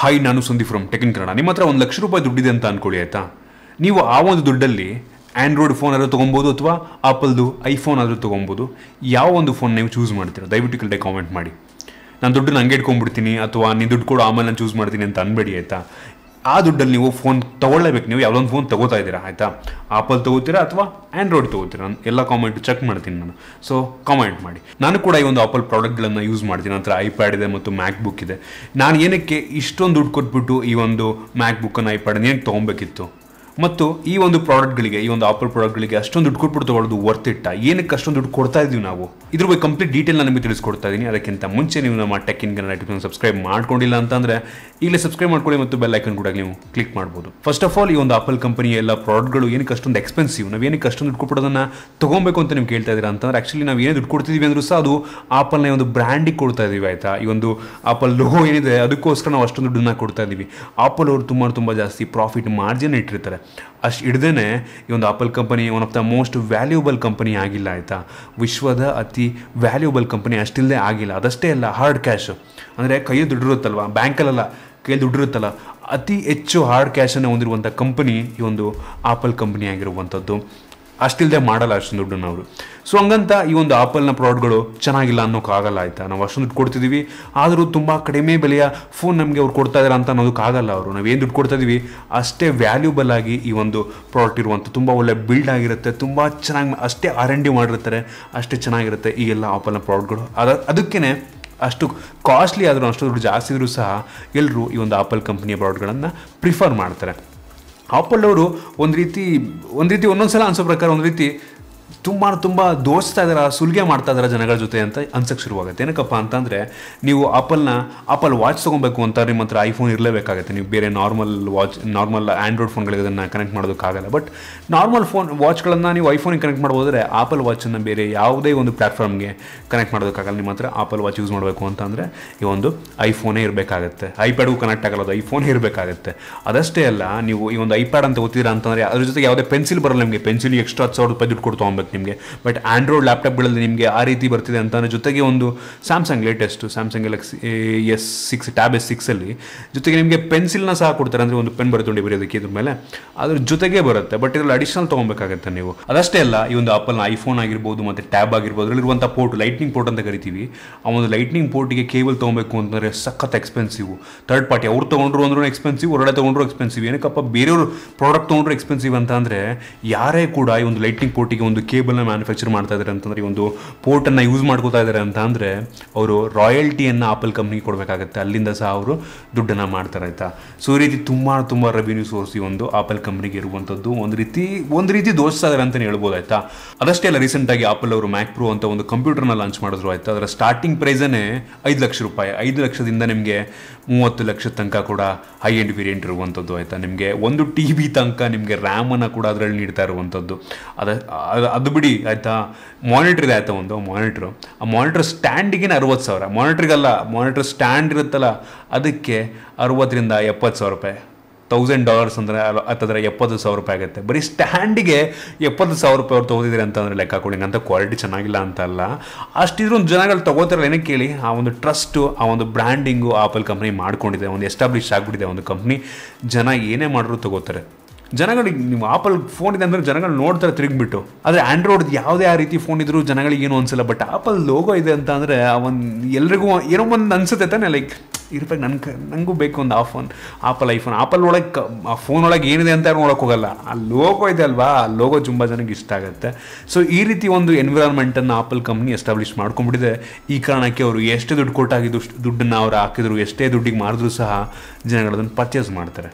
hi ನಾನು Sandeep from tech in Kannada ನಿಮ್ಮ ಹತ್ರ ಒಂದು ಲಕ್ಷ ರೂಪಾಯಿ ದುಡ್ಡಿದೆ ಅಂತ ಅನ್ಕೊಳ್ಳಿ ಆಯ್ತಾ ನೀವು ಆ ಒಂದು ದುಡ್ಡಲ್ಲಿ ಆ್ಯಂಡ್ರಾಯ್ಡ್ ಫೋನ್ ಆದರೂ ತೊಗೊಬೋದು ಅಥವಾ ಆಪಲ್ದು ಐಫೋನ್ ಆದರೂ ತೊಗೊಬೋದು ಯಾವ ಒಂದು ಫೋನ್ ನೀವು ಚೂಸ್ ಮಾಡ್ತೀರಾ ದಯವಿಟ್ಟು ಕೆಳಗೆ ಕಾಮೆಂಟ್ ಮಾಡಿ ನಾನು ದುಡ್ಡನ್ನ ಹಂಗೆ ಇಟ್ಕೊಂಡ್ಬಿಡ್ತೀನಿ ಅಥವಾ ನೀನು ದುಡ್ಡು ಕೊಡು ಆಮೇಲೆ ನಾನು ಚೂಸ್ ಮಾಡ್ತೀನಿ ಅಂತ ಅನ್ಬೇಡಿ ಆಯಿತಾ ಆ ದುಡ್ಡಲ್ಲಿ ನೀವು ಫೋನ್ ತೊಗೊಳ್ಳೇಬೇಕು ನೀವು ಯಾವುದೊಂದು ಫೋನ್ ತೊಗೋತಾ ಇದ್ದೀರಾ ಆಯಿತಾ ಆಪಲ್ ತೊಗೋತೀರಾ ಅಥವಾ ಆ್ಯಂಡ್ರಾಯ್ಡ್ ತೊಗೋತೀರಾ ನಾನು ಎಲ್ಲ ಕಾಮೆಂಟ್ ಚೆಕ್ ಮಾಡ್ತೀನಿ ನಾನು ಸೊ ಕಾಮೆಂಟ್ ಮಾಡಿ ನಾನು ಕೂಡ ಈ ಒಂದು ಆಪಲ್ ಪ್ರಾಡಕ್ಟ್ಗಳನ್ನು ಯೂಸ್ ಮಾಡ್ತೀನಿ ನಂತರ ಐಪ್ಯಾಡ್ ಇದೆ ಮತ್ತು ಮ್ಯಾಕ್ ಬುಕ್ ಇದೆ ನಾನು ಏನಕ್ಕೆ ಇಷ್ಟೊಂದು ದುಡ್ಡು ಕೊಟ್ಬಿಟ್ಟು ಈ ಒಂದು ಮ್ಯಾಕ್ ಬುಕ್ಕನ್ನು ಐಪ್ಯಾಡನ್ನು ಏನಕ್ಕೆ ತೊಗೊಬೇಕಿತ್ತು ಮತ್ತು ಈ ಒಂದು ಪ್ರಾಡಕ್ಟ್ಗಳಿಗೆ ಈ ಒಂದು ಆಪಲ್ ಪ್ರಾಡಕ್ಟ್ಗಳಿಗೆ ಅಷ್ಟೊಂದು ದುಡ್ಡು ಕೊಟ್ಬಿಟ್ಟು ತಗೊಳ್ಳೋದು ವರ್ತ್ ಇಟ್ಟ ಏನಕ್ಕೆ ಅಷ್ಟೊಂದು ದುಡ್ಡು ಕೊಡ್ತಾ ಇದೀವಿ ನಾವು ಇದ್ರ ಬಗ್ಗೆ ಕಂಪ್ಲೀಟ್ ಡೀಟೇಲ್ ನಿಮಗೆ ತಿಳಿಸ್ಕೊಡ್ತಾ ಇದ್ದೀನಿ ಅದಕ್ಕಿಂತ ಮುಂಚೆ ನೀವು ನಮ್ಮ tech in Kannada tip subscribe ಮಾಡ್ಕೊಂಡಿಲ್ಲ ಅಂತಂದ್ರೆ ಈಗಲೇ ಸಬ್ಸ್ಕ್ರೈಬ್ ಮಾಡ್ಕೊಳ್ಳಿ ಮತ್ತು ಬೆಲ್ ಐಕನ್ ಕೂಡ ನೀವು ಕ್ಲಿಕ್ ಮಾಡ್ಬೋದು ಫಸ್ಟ್ ಆಫ್ ಆಲ್ ಈ ಒಂದು ಆಪಲ್ ಕಂಪನಿಯ ಎಲ್ಲ ಪ್ರಾಡಕ್ಟ್ಗಳು ಏನಕ್ಕೆ ಅಷ್ಟೊಂದು ಎಕ್ಸ್ಪೆನ್ಸಿವ್ ನಾವು ಏನಕ್ಕೆ ಅಷ್ಟೊಂದು ದುಡ್ಡು ಕೊಟ್ಬಿಡೋದನ್ನ ತಗೊಬೇಕು ಅಂತ ನೀವು ಕೇಳ್ತಾ ಇದ್ದೀರಾ ಅಂತಂದ್ರೆ ಆಕ್ಚುಲಿ ನಾವು ಏನೇ ದುಡ್ಡು ಕೊಡ್ತಿದೀವಿ ಅಂದ್ರೂ ಸಹ ಅದು ಆಪಲ್ನ ಒಂದು ಬ್ರ್ಯಾಂಡಿಗೆ ಕೊಡ್ತಾ ಇದೀವಿ ಆಯ್ತಾ ಈ ಒಂದು ಆಪಲ್ ಲೋಗೋ ಏನಿದೆ ಅದಕ್ಕೋಸ್ಕರ ನಾವು ಅಷ್ಟೊಂದು ದುಡ್ಡನ್ನ ಕೊಡ್ತಾ ಇದೀವಿ ಆಪಲ್ ಅವರು ತುಂಬ ತುಂಬ ಜಾಸ್ತಿ ಪ್ರಾಫಿಟ್ ಮಾರ್ಜಿನ್ ಇಟ್ಟಿರ್ತಾರೆ ಅಷ್ಟು ಹಿಡ್ದೇ ಈ ಒಂದು Apple company one of the most valuable company ಆಗಿಲ್ಲ ಆಯಿತಾ ವಿಶ್ವದ ಅತಿ ವ್ಯಾಲ್ಯೂಬಲ್ ಕಂಪನಿ ಅಷ್ಟಿಲ್ಲದೆ ಆಗಿಲ್ಲ ಅದಷ್ಟೇ ಅಲ್ಲ ಹಾರ್ಡ್ ಕ್ಯಾಶ್ ಅಂದರೆ ಕೈಯಲ್ಲಿ ದುಡ್ಡಿರುತ್ತಲ್ವ ಬ್ಯಾಂಕಲ್ಲೆಲ್ಲ ಕೈಯಲ್ಲಿ ದುಡ್ಡಿರುತ್ತಲ್ಲ ಅತಿ ಹೆಚ್ಚು ಹಾರ್ಡ್ ಕ್ಯಾಶನ್ನು ಹೊಂದಿರುವಂಥ ಕಂಪನಿ ಈ ಒಂದು ಆಪಲ್ ಕಂಪನಿ ಆಗಿರುವಂಥದ್ದು ಅಷ್ಟಿಲ್ಲದೆ ಮಾಡಲ್ಲ ಅಷ್ಟೊಂದು ದುಡ್ಡನ್ನು ಅವರು ಸೊ ಹಂಗಂತ ಈ ಒಂದು ಆಪಲ್ನ ಪ್ರಾಡಕ್ಟ್ಗಳು ಚೆನ್ನಾಗಿಲ್ಲ ಅನ್ನೋಕ್ಕಾಗಲ್ಲ ಆಯಿತಾ ನಾವು ಅಷ್ಟೊಂದು ದುಡ್ಡು ಕೊಡ್ತಿದ್ದೀವಿ ಆದರೂ ತುಂಬ ಕಡಿಮೆ ಬೆಲೆಯ ಫೋನ್ ನಮಗೆ ಅವ್ರು ಕೊಡ್ತಾ ಇದ್ದಾರೆ ಅಂತ ಅನ್ನೋದಕ್ಕಾಗಲ್ಲ ಅವರು ನಾವು ಏನು ದುಡ್ಡು ಕೊಡ್ತಾ ಇದೀವಿ ಅಷ್ಟೇ ವ್ಯಾಲ್ಯೂಬಲ್ ಆಗಿ ಈ ಒಂದು ಪ್ರಾಡಕ್ಟ್ ಇರುವಂಥ ತುಂಬ ಒಳ್ಳೆ ಬಿಲ್ಡ್ ಆಗಿರುತ್ತೆ ತುಂಬ ಚೆನ್ನಾಗಿ ಅಷ್ಟೇ ಆರ್ ಎನ್ ಡಿ ಮಾಡಿರ್ತಾರೆ ಅಷ್ಟೇ ಚೆನ್ನಾಗಿರುತ್ತೆ ಈ ಎಲ್ಲ ಆಪಲ್ನ ಪ್ರಾಡಕ್ಟ್ಗಳು ಅದ ಅದಕ್ಕೇ ಅಷ್ಟು ಕಾಸ್ಟ್ಲಿ ಆದರೂ ಅಷ್ಟು ದುಡ್ಡು ಜಾಸ್ತಿ ಇದ್ರೂ ಸಹ ಎಲ್ಲರೂ ಈ ಒಂದು ಆಪಲ್ ಕಂಪ್ನಿಯ ಪ್ರಾಡಕ್ಟ್ಗಳನ್ನು ಪ್ರಿಫರ್ ಮಾಡ್ತಾರೆ ಆಪಲ್ ಅವರು ಒಂದು ರೀತಿ ಒಂದು ರೀತಿ ಒಂದೊಂದು ಸಲ ಅನ್ಸೋ ಪ್ರಕಾರ ಒಂದು ರೀತಿ ತುಂಬ ತುಂಬ ದೋಸ್ತಾ ಇದಾರ ಸುಲಿಗೆ ಮಾಡ್ತಾ ಇದಾರೆ ಜನಗಳ ಜೊತೆ ಅಂತ ಅನ್ಸಕ್ಕೆ ಶುರುವಾಗುತ್ತೆ ಏನಕ್ಕಪ್ಪ ಅಂತಂದರೆ ನೀವು ಆಪಲ್ನ ಆಪಲ್ ವಾಚ್ ತೊಗೊಬೇಕು ಅಂತ ನಿಮ್ಮ ಹತ್ರ ಐಫೋನ್ ಇರಲೇಬೇಕಾಗುತ್ತೆ ನೀವು ಬೇರೆ ನಾರ್ಮಲ್ ವಾಚ್ ನಾರ್ಮಲ್ ಆ್ಯಂಡ್ರಾಯ್ಡ್ ಫೋನ್ಗಳಿಗೆ ಅದನ್ನು ಕನೆಕ್ಟ್ ಮಾಡೋದಕ್ಕಾಗಲ್ಲ ಬಟ್ ನಾರ್ಮಲ್ ಫೋನ್ ವಾಚ್ಗಳನ್ನು ನೀವು ಐಫೋನಿಗೆ ಕನೆಕ್ಟ್ ಮಾಡ್ಬೋದ್ರೆ ಆಪಲ್ ವಾಚನ್ನು ಬೇರೆ ಯಾವುದೇ ಒಂದು ಪ್ಲ್ಯಾಟ್ಫಾರ್ಮ್ಗೆ ಕನೆಕ್ಟ್ ಮಾಡೋದಕ್ಕಾಗಲ್ಲ ನಿಮ್ಮ ಹತ್ರ ಆಪಲ್ ವಾಚ್ ಯೂಸ್ ಮಾಡಬೇಕು ಅಂತಂದರೆ ಈ ಒಂದು ಐಫೋನೇ ಇರಬೇಕಾಗತ್ತೆ ಐಪ್ಯಾಡ್ಗೂ ಕನೆಕ್ಟ್ ಆಗಲ್ಲ ಅದು ಐಫೋನ್ ಇರಬೇಕಾಗತ್ತೆ ಅದಷ್ಟೇ ಅಲ್ಲ ನೀವು ಈ ಒಂದು ಐಪ್ಯಾಡ್ ಅಂತ ಓದ್ತೀರಾ ಅಂತಂದರೆ ಅದ್ರ ಜೊತೆಗೆ ಯಾವುದೇ ಪೆನ್ಸಿಲ್ ಬರಲ್ಲ ನಿಮಗೆ ಪೆನ್ಸಿಲ್ ಎಕ್ಸ್ಟ್ರಾ ಹತ್ತು ಸಾವಿರ ರೂಪಾಯಿ ದುಡ್ಡು ಕೊಟ್ಟು ತೊಗೊಬೇಕು ನಿಮಗೆ ಬಟ್ ಆಂಡ್ರಾಯ್ಡ್ ಲ್ಯಾಪ್ಟಾಪ್ಗಳಲ್ಲಿ ನಿಮಗೆ ಆ ರೀತಿ ಬರ್ತಿದೆ ಅಂತಂದರೆ ಜೊತೆಗೆ ಒಂದು Samsung latest Samsung Galaxy S six tab S ಸಿಕ್ಸಲ್ಲಿ ಜೊತೆಗೆ ನಿಮಗೆ ಪೆನ್ಸಿಲ್ನ ಸಹ ಕೊಡ್ತಾರೆ ಅಂದರೆ ಒಂದು ಪೆನ್ ಬರುತ್ತೆ ಬರೆಯೋದಕ್ಕೆ ಇದ್ರ ಮೇಲೆ ಅದ್ರ ಜೊತೆಗೆ ಬರುತ್ತೆ ಬಟ್ ಇದರಲ್ಲಿ ಅಡಿಷನಲ್ ತೊಗೊಬೇಕಾಗುತ್ತೆ ನೀವು ಅದಷ್ಟೇ ಅಲ್ಲ ಈ ಒಂದು ಆಪಲ್ನ ಐಫೋನ್ ಆಗಿರ್ಬೋದು ಮತ್ತು ಟ್ಯಾಬ್ ಆಗಿರ್ಬೋದು ಅದರಲ್ಲಿರುವಂಥ ಪೋರ್ಟ್ ಲೈಟ್ನಿಂಗ್ ಪೋರ್ಟ್ ಅಂತ ಕರಿತೀವಿ ಆ ಒಂದು ಲೈಟ್ನಿಂಗ್ ಪೋರ್ಟಿಗೆ ಕೇಬಲ್ ತೊಗೊಬೇಕು ಅಂತಂದರೆ ಸಖತ್ ಎಕ್ಸ್ಪೆನ್ಸಿವ್ ಥರ್ಡ್ ಪಾರ್ಟಿ ಅವ್ರು ತೊಗೊಂಡ್ರು ಅಂದ್ರೂ ಎಕ್ಸ್ಪೆನ್ಸಿವ್ ಹೊರಗಡೆ ತೊಗೊಂಡ್ರು ಎಕ್ಸ್ಪೆನ್ಸಿವ್ ಏನಕ್ಕಪ್ಪ ಬೇರೆಯವರು ಪ್ರಾಡಕ್ಟ್ ತೊಗೊಂಡ್ರು ಎಕ್ಸ್ಪೆನ್ಸಿವ್ ಅಂತ ಅಂದರೆ ಯಾರೇ ಕೂಡ ಈ ಒಂದು ಲೈಟ್ನಿಂಗ್ ಪೋರ್ಟಿಗೆ ಒಂದು ಕೇಬಲ್ನ ಮ್ಯಾನುಫ್ಯಾಕ್ಚರ್ ಮಾಡ್ತಾ ಇದ್ದಾರೆ ಅಂತಂದರೆ ಈ ಒಂದು ಪೋರ್ಟನ್ನು ಯೂಸ್ ಮಾಡ್ಕೋತಾ ಇದ್ದಾರೆ ಅಂತ ಅಂದರೆ ಅವರು ರಾಯಲ್ಟಿಯನ್ನು ಆಪಲ್ ಕಂಪ್ನಿಗೆ ಕೊಡಬೇಕಾಗತ್ತೆ ಅಲ್ಲಿಂದ ಸಹ ಅವರು ದುಡ್ಡನ್ನು ಮಾಡ್ತಾರೆ ಆಯಿತಾ ಸೊ ಈ ರೀತಿ ತುಂಬ ತುಂಬ ರೆವಿನ್ಯೂ ಸೋರ್ಸ್ ಈ ಒಂದು ಆಪಲ್ ಕಂಪ್ನಿಗೆ ಇರುವಂಥದ್ದು ಒಂದು ರೀತಿ ಒಂದು ರೀತಿ ದೋಸ್ತಾ ಇದ್ದಾರೆ ಅಂತಲೇ ಹೇಳ್ಬೋದು ಆಯಿತಾ ಅದಷ್ಟೇ ಅಲ್ಲ ರೀಸೆಂಟಾಗಿ ಆಪಲ್ ಅವರು ಮ್ಯಾಕ್ ಪ್ರೋ ಅಂತ ಒಂದು ಕಂಪ್ಯೂಟರ್ನ ಲಾಂಚ್ ಮಾಡಿದ್ರು ಆಯಿತಾ ಅದರ ಸ್ಟಾರ್ಟಿಂಗ್ ಪ್ರೈಸೇ ಐದು ಲಕ್ಷ ರೂಪಾಯಿ ಐದು ಲಕ್ಷದಿಂದ ನಿಮಗೆ ಮೂವತ್ತು ಲಕ್ಷ ತನಕ ಕೂಡ ಹೈ ಎಂಡ್ ವೇರಿಯಂಟ್ ಇರುವಂಥದ್ದು ಆಯಿತಾ ನಿಮಗೆ ಒಂದು ಟಿ ಬಿ ತನಕ ನಿಮಗೆ ರ್ಯಾಮನ್ನು ಕೂಡ ಅದರಲ್ಲಿ ನೀಡ್ತಾ ಇರುವಂಥದ್ದು ಅದ ಅದು- ಅದು ಬಿಡಿ ಆಯಿತಾ ಮಾನಿಟ್ರ್ ಇದೆ ಆಯಿತಾ ಒಂದು ಮಾನಿಟ್ರು ಆ ಮಾನಿಟ್ರ್ ಸ್ಟ್ಯಾಂಡಿಗೆ ಅರವತ್ತು ಸಾವಿರ ಮಾನಿಟ್ರಿಗಲ್ಲ ಮಾನಿಟ್ರ್ ಸ್ಟ್ಯಾಂಡ್ ಇರುತ್ತಲ್ಲ ಅದಕ್ಕೆ ಅರವತ್ತರಿಂದ ಎಪ್ಪತ್ತು ಸಾವಿರ ರೂಪಾಯಿ ತೌಸಂಡ್ ಡಾಲರ್ಸ್ ಅಂದರೆ ಹತ್ತದ್ರೆ ಎಪ್ಪತ್ತು ಸಾವಿರ ರೂಪಾಯಿ ಆಗುತ್ತೆ ಬರೀ ಸ್ಟ್ಯಾಂಡಿಗೆ ಎಪ್ಪತ್ತು ಸಾವಿರ ರೂಪಾಯಿ ಅವ್ರು ತೊಗೋದಿದ್ದೀರಿ ಅಂತಂದರೆ ಲೆಕ್ಕ ಕೊಡಿ ಅಂತ ಕ್ವಾಲಿಟಿ ಚೆನ್ನಾಗಿಲ್ಲ ಅಂತ ಅಲ್ಲ ಅಷ್ಟಿದ್ರು ಜನಗಳು ತೊಗೋತಾರಲ್ಲ ಏನಕ್ಕೆ ಕೇಳಿ ಆ ಒಂದು ಟ್ರಸ್ಟು ಆ ಒಂದು ಬ್ರ್ಯಾಂಡಿಂಗು ಆಪಲ್ ಕಂಪ್ನಿ ಮಾಡ್ಕೊಂಡಿದೆ ಒಂದು ಎಸ್ಟಾಬ್ಲಿಷ್ ಆಗಿಬಿಟ್ಟಿದೆ ಒಂದು ಕಂಪ್ನಿ ಜನ ಏನೇ ಮಾಡಿದ್ರು ತೊಗೋತಾರೆ ಜನಗಳಿಗೆ ನೀವು ಆಪಲ್ ಫೋನ್ ಇದೆ ಅಂದರೆ ಜನಗಳು ನೋಡ್ತಾರೆ ತಿರುಗಿಬಿಟ್ಟು ಆದರೆ ಆಂಡ್ರಾಯ್ಡ್ ಯಾವುದೇ ಆ ರೀತಿ ಫೋನ್ ಇದ್ರೂ ಜನಗಳಿಗೆ ಏನು ಅನ್ಸಲ್ಲ ಬಟ್ ಆಪಲ್ ಲೋಗೋ ಇದೆ ಅಂತ ಅಂದರೆ ಒಂದು ಎಲ್ರಿಗೂ ಏನೋ ಒಂದು ಅನ್ಸುತ್ತೆ ತಾನೆ ಲೈಕ್ ಇರ್ಬೇಕು ನನ್ನ ಕ ನನಗೂ ಬೇಕು ಒಂದು ಆ ಫೋನ್ ಆಪಲ್ ಐಫೋನ್ ಆಪಲ್ ಒಳಗೆ ಕ ಆ ಫೋನ್ ಒಳಗೆ ಏನಿದೆ ಅಂತ ನೋಡೋಕೆ ಹೋಗಲ್ಲ ಆ ಲೋಗೋ ಇದೆ ಅಲ್ವಾ ಆ ಲೋಗೋ ತುಂಬ ಜನಕ್ಕೆ ಇಷ್ಟ ಆಗುತ್ತೆ ಸೊ ಈ ರೀತಿ ಒಂದು ಎನ್ವಿರಾನ್ಮೆಂಟನ್ನು ಆಪಲ್ ಕಂಪ್ನಿ ಎಸ್ಟಾಬ್ಲಿಷ್ ಮಾಡ್ಕೊಂಡ್ಬಿಟ್ಟಿದೆ ಈ ಕಾರಣಕ್ಕೆ ಅವರು ಎಷ್ಟೇ ದುಡ್ಡು ಕೊಟ್ಟಾಗಿದ್ದು ದುಡ್ಡನ್ನು ಅವ್ರು ಹಾಕಿದ್ರು ಎಷ್ಟೇ ದುಡ್ಡಿಗೆ ಮಾರಿದ್ರು ಸಹ ಜನಗಳು ಅದನ್ನು ಪರ್ಚೇಸ್ ಮಾಡ್ತಾರೆ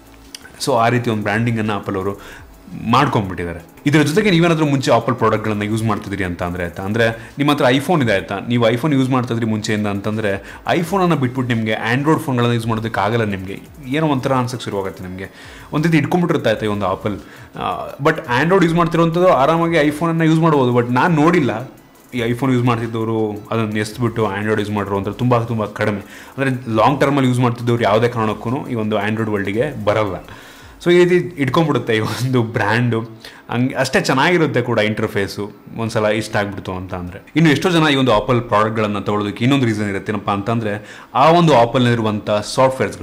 ಸೊ ಆ ರೀತಿ ಒಂದು ಬ್ರ್ಯಾಂಡಿಂಗನ್ನು ಆಪಲ್ ಅವರು ಮಾಡ್ಕೊಂಡ್ಬಿಟ್ಟಿದ್ದಾರೆ ಇದರ ಜೊತೆಗೆ ನೀವೇನಾದರೂ ಮುಂಚೆ ಆಪಲ್ ಪ್ರಾಡಕ್ಟ್ಗಳನ್ನು ಯೂಸ್ ಮಾಡ್ತಿದ್ರಿ ಅಂತ ಅಂದರೆ ಆಯ್ತಾ ಅಂದರೆ ನಿಮ್ಮ ಹತ್ರ ಐಫೋನ್ ಇದೆ ಆಯ್ತಾ ನೀವು ಐಫೋನ್ ಯೂಸ್ ಮಾಡ್ತಿದ್ರಿ ಮುಂಚೆಯಿಂದ ಅಂತಂದರೆ ಐಫೋನನ್ನು ಬಿಟ್ಬಿಟ್ಟು ನಿಮಗೆ ಆ್ಯಂಡ್ರಾಯ್ಡ್ ಫೋನ್ಗಳನ್ನು ಯೂಸ್ ಮಾಡೋದಕ್ಕಾಗಲ್ಲ ನಿಮಗೆ ಏನೋ ಒಂಥರ ಅನ್ಸಕ್ಕೆ ಶುರುವಾಗುತ್ತೆ ನಿಮಗೆ ಒಂದು ರೀತಿ ಇಟ್ಕೊಂಡ್ಬಿಟ್ಟಿರುತ್ತೆ ಆಯ್ತಾ ಈ ಒಂದು ಆಪಲ್ ಬಟ್ ಆ್ಯಂಡ್ರಾಯ್ಡ್ ಯೂಸ್ ಮಾಡ್ತಿರೋಂಥದ್ದು ಆರಾಮಾಗಿ ಐಫೋನನ್ನು ಯೂಸ್ ಮಾಡ್ಬೋದು ಬಟ್ ನಾನು ನೋಡಿಲ್ಲ ಈ ಐಫೋನ್ ಯೂಸ್ ಮಾಡ್ತಿದ್ದವರು ಅದನ್ನು ಎಸ್ಬಿಟ್ಟು ಆ್ಯಂಡ್ರಾಯ್ಡ್ ಯೂಸ್ ಮಾಡಿರೋ ಅಂತ ತುಂಬ ತುಂಬ ಕಡಿಮೆ ಅಂದರೆ ಲಾಂಗ್ ಟರ್ಮಲ್ಲಿ ಯೂಸ್ ಮಾಡ್ತಿದ್ದವ್ರು ಯಾವುದೇ ಕಾರಣಕ್ಕೂ ಈ ಒಂದು ಆ್ಯಂಡ್ರಾಯ್ಡ್ ವರ್ಲ್ಡಿಗೆ ಬರಲ್ಲ ಸೊ ಈ ರೀತಿ ಇಟ್ಕೊಂಡ್ಬಿಡುತ್ತೆ ಈ ಒಂದು ಬ್ರ್ಯಾಂಡು ಹಂಗೆ ಅಷ್ಟೇ ಚೆನ್ನಾಗಿರುತ್ತೆ ಕೂಡ ಇಂಟರ್ಫೇಸು ಒಂದ್ಸಲ ಇಷ್ಟ ಆಗ್ಬಿಡ್ತು ಅಂತ ಅಂದರೆ ಇನ್ನು ಎಷ್ಟೋ ಜನ ಈ ಒಂದು ಆಪಲ್ ಪ್ರಾಡಕ್ಟ್ಗಳನ್ನು ತೊಗೊಳೋದಕ್ಕೆ ಇನ್ನೊಂದು ರೀಸನ್ ಇರುತ್ತೆ ಏನಪ್ಪ ಅಂತಂದರೆ ಆ ಒಂದು ಆಪಲ್ನಲ್ಲಿರುವಂಥ ಸಾಫ್ಟ್ವೇರ್ಸ್ಗಳು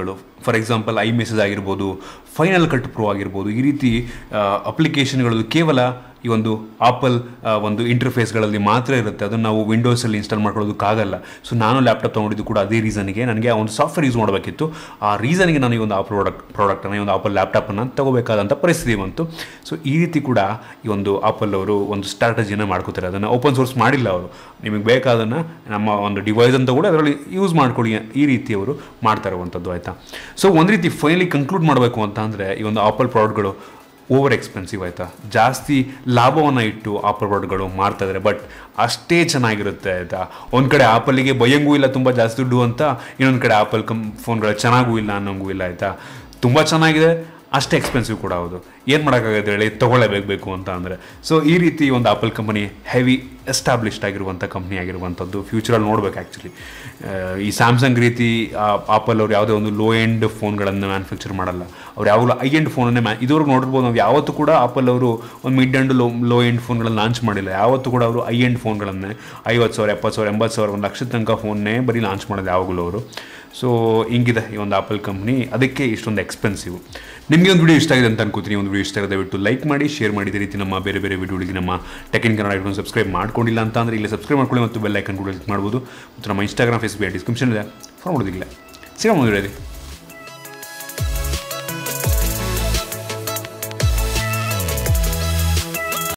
ಫಾರ್ ಎಕ್ಸಾಂಪಲ್ ಐ ಮೆಸೇಜ್ ಆಗಿರ್ಬೋದು ಫೈನಲ್ ಕಟ್ ಪ್ರೋ ಆಗಿರ್ಬೋದು ಈ ರೀತಿ ಅಪ್ಲಿಕೇಶನ್ಗಳು ಕೇವಲ ಈ ಒಂದು ಆಪಲ್ ಒಂದು ಇಂಟರ್ಫೇಸ್ಗಳಲ್ಲಿ ಮಾತ್ರ ಇರುತ್ತೆ ಅದನ್ನು ನಾವು ವಿಂಡೋಸಲ್ಲಿ ಇನ್ಸ್ಟಾಲ್ ಮಾಡ್ಕೊಳ್ಳೋದಕ್ಕಾಗಲ್ಲ ಸೊ ನಾನು ಲ್ಯಾಪ್ಟಾಪ್ ತೊಗೊಂಡಿದ್ದು ಕೂಡ ಅದೇ ರೀಸನ್ಗೆ ನನಗೆ ಆ ಒಂದು ಸಾಫ್ಟ್ವೇರ್ ಯೂಸ್ ಮಾಡಬೇಕಿತ್ತು ಆ ರೀಸನ್ಗೆ ನಾನು ಈ ಒಂದು ಆ ಪ್ರಾಡಕ್ಟ್ ಪ್ರಾಡಕ್ಟನ್ನು ಈ ಒಂದು ಆಪಲ್ ಲ್ಯಾಪ್ಟಾಪನ್ನು ತಗೋಬೇಕಾದಂಥ ಪರಿಸ್ಥಿತಿ ಬಂತು ಸೊ ಈ ರೀತಿ ಕೂಡ ಈ ಒಂದು ಆಪಲ್ ಅವರು ಒಂದು ಸ್ಟ್ರಾಟಜಿನ ಮಾಡ್ಕೋತಾರೆ ಅದನ್ನು ಓಪನ್ ಸೋರ್ಸ್ ಮಾಡಿಲ್ಲ ಅವರು ನಿಮಗೆ ಬೇಕಾದನ್ನು ನಮ್ಮ ಒಂದು ಡಿವೈಸ್ ಅಂತ ಕೂಡ ಅದರಲ್ಲಿ ಯೂಸ್ ಮಾಡ್ಕೊಳ್ಳಿ ಈ ರೀತಿ ಅವರು ಮಾಡ್ತಾ ಇರುವಂಥದ್ದು ಆಯಿತಾ ಸೊ ಒಂದು ರೀತಿ ಫೈನಲಿ ಕನ್ಕ್ಲೂಡ್ ಮಾಡಬೇಕು ಅಂತ ಅಂದರೆ ಈ ಒಂದು ಆಪಲ್ ಪ್ರಾಡಕ್ಟ್ಗಳು ಓವರ್ ಎಕ್ಸ್ಪೆನ್ಸಿವ್ ಆಯಿತಾ ಜಾಸ್ತಿ ಲಾಭವನ್ನು ಇಟ್ಟು ಆಪಲ್ ಪ್ರಾಡಕ್ಟ್ಗಳು ಮಾಡ್ತಾ ಇದ್ದಾರೆ ಬಟ್ ಅಷ್ಟೇ ಚೆನ್ನಾಗಿರುತ್ತೆ ಆಯಿತಾ ಒಂದು ಕಡೆ ಆಪಲ್ಲಿಗೆ ಭಯಂಗೂ ಇಲ್ಲ ತುಂಬ ಜಾಸ್ತಿ ದುಡ್ಡು ಅಂತ ಇನ್ನೊಂದು ಕಡೆ ಆಪಲ್ ಕಂ ಫೋನ್ಗಳು ಚೆನ್ನಾಗೂ ಇಲ್ಲ ಅನ್ನೋಂಗೂ ಇಲ್ಲ ಆಯಿತಾ ತುಂಬ ಚೆನ್ನಾಗಿದೆ ಅಷ್ಟೇ ಎಕ್ಸ್ಪೆನ್ಸಿವ್ ಕೂಡ ಹೌದು ಏನು ಮಾಡೋಕ್ಕಾಗತ್ತೆ ಹೇಳಿ ತೊಗೊಳ್ಳೇಬೇಕು ಬೇಕು ಅಂತ ಅಂದರೆ ಸೊ ಈ ರೀತಿ ಒಂದು ಆಪಲ್ ಕಂಪನಿ ಹೆವಿ ಎಸ್ಟಾಬ್ಲಿಷ್ಡ್ ಆಗಿರುವಂಥ ಕಂಪ್ನಿ ಆಗಿರುವಂಥದ್ದು ಫ್ಯೂಚರಲ್ಲಿ ನೋಡ್ಬೇಕು ಆ್ಯಕ್ಚುಲಿ ಈ ಸ್ಯಾಮ್ಸಂಗ್ ರೀತಿ ಆಪಲ್ ಅವ್ರು ಯಾವುದೇ ಒಂದು ಲೋ ಎಂಡ್ ಫೋನ್ಗಳನ್ನು ಮ್ಯಾನುಫ್ಯಾಕ್ಚರ್ ಮಾಡಲ್ಲ ಅವ್ರು ಯಾವಾಗಲೂ ಐ ಎಂಡ್ ಫೋನನ್ನೇ ಮ್ಯಾ ಇದುವರೆಗೂ ನೋಡಿರ್ಬೋದು ನಾವು ಯಾವತ್ತೂ ಕೂಡ ಆಪಲ್ ಅವರು ಒಂದು mid and low low end ಫೋನ್ಗಳನ್ನು ಲಾಂಚ್ ಮಾಡಿಲ್ಲ ಯಾವತ್ತೂ ಕೂಡ ಅವರು ಐ ಎಂಡ್ ಫೋನ್ಗಳನ್ನೇ ಐವತ್ತು ಸಾವಿರ ಎಪ್ಪತ್ತು ಸಾವಿರ ಎಂಬತ್ತು ಸಾವಿರ ಒಂದು ಲಕ್ಷದ ತನಕ ಫೋನ್ನೇ ಬರೀ ಲಾಂಚ್ ಮಾಡೋದು ಯಾವಾಗಲೂ ಅವರು ಸೊ ಹಿಂಗಿದೆ ಈ ಒಂದು ಆಪಲ್ ಕಂಪ್ನಿ ಅದಕ್ಕೆ ಇಷ್ಟೊಂದು ಎಕ್ಸ್ಪೆನ್ಸಿವ್ ನಿಮಗೆ ಒಂದು ವಿಡಿಯೋ ಇಷ್ಟ ಆಗಿದೆ ಅಂತ ಅನ್ಕೋತೀನಿ ಒಂದು ವಿಡಿಯೋ ಇಷ್ಟ ಆಗಿದೆ ದಯವಿಟ್ಟು ಲೈಕ್ ಮಾಡಿ ಶೇರ್ ಮಾಡಿ ಇದೇ ರೀತಿ ನಮ್ಮ ಬೇರೆ ಬೇರೆ ವಿಡಿಯೋಗಳಿಗೆ ನಮ್ಮ ಟೆಕ್ ಇನ್ ಕನ್ನಡ ಇಟ್ಕೊಂಡು ಸಬ್ಸ್ಕ್ರೈಬ್ ಮಾಡ್ಕೊಂಡಿಲ್ಲ ಅಂತ ಅಂದರೆ ಇಲ್ಲಿ ಸಬ್ಸ್ಕ್ರೈಬ್ ಮಾಡ್ಕೊಳ್ಳಿ ಮತ್ತು ಬೆಲ್ ಐಕನ್ ಕೂಡ ಕ್ಲಿಕ್ ಮಾಡ್ಬೋದು ಮತ್ತು ನಮ್ಮ ಇನ್ಸ್ಟಾಗ್ರಾಮ್ ಫೇಸ್ಬುಕ್ ಡಿಸ್ಕ್ರಿಪ್ಷನ್ ಇದೆ ಫಾಲೋ ಮಾಡೋದಿಲ್ಲ ಸಿಗೋಣ